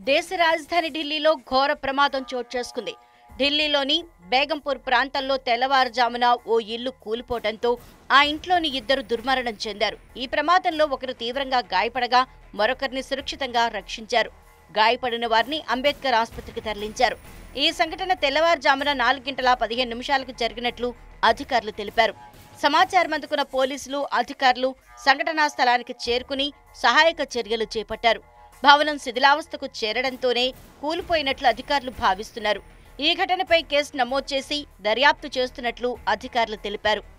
దేశ రాజధాని ఢిల్లీలో ఘోర ప్రమాదం చోటు చేసుకుంది ఢిల్లీలోని బేగంపూర్ ప్రాంతంలో తెల్లవారుజామున ఓ ఇల్లు కూలిపోవడంతో ఆ ఇంట్లోని ఇద్దరు దుర్మరణం చెందారు ఈ ప్రమాదంలో ఒకరు తీవ్రంగా గాయపడగా మరొకరిని సురక్షితంగా రక్షించారు గాయపడిన వారిని అంబేద్కర్ ఆసుపత్రికి తరలించారు ఈ సంఘటన తెల్లవారుజామున నాలుగు గంటల పదిహేను నిమిషాలకు జరిగినట్లు అధికారులు తెలిపారు సమాచారం అందుకున్న పోలీసులు అధికారులు సంఘటనా స్థలానికి చేరుకుని సహాయక చర్యలు చేపట్టారు భవనం శిథిలావస్థకు చేరడంతోనే కూలిపోయినట్లు అధికారులు భావిస్తున్నారు ఈ ఘటనపై కేసు నమోదు చేసి దర్యాప్తు చేస్తున్నట్లు అధికారులు తెలిపారు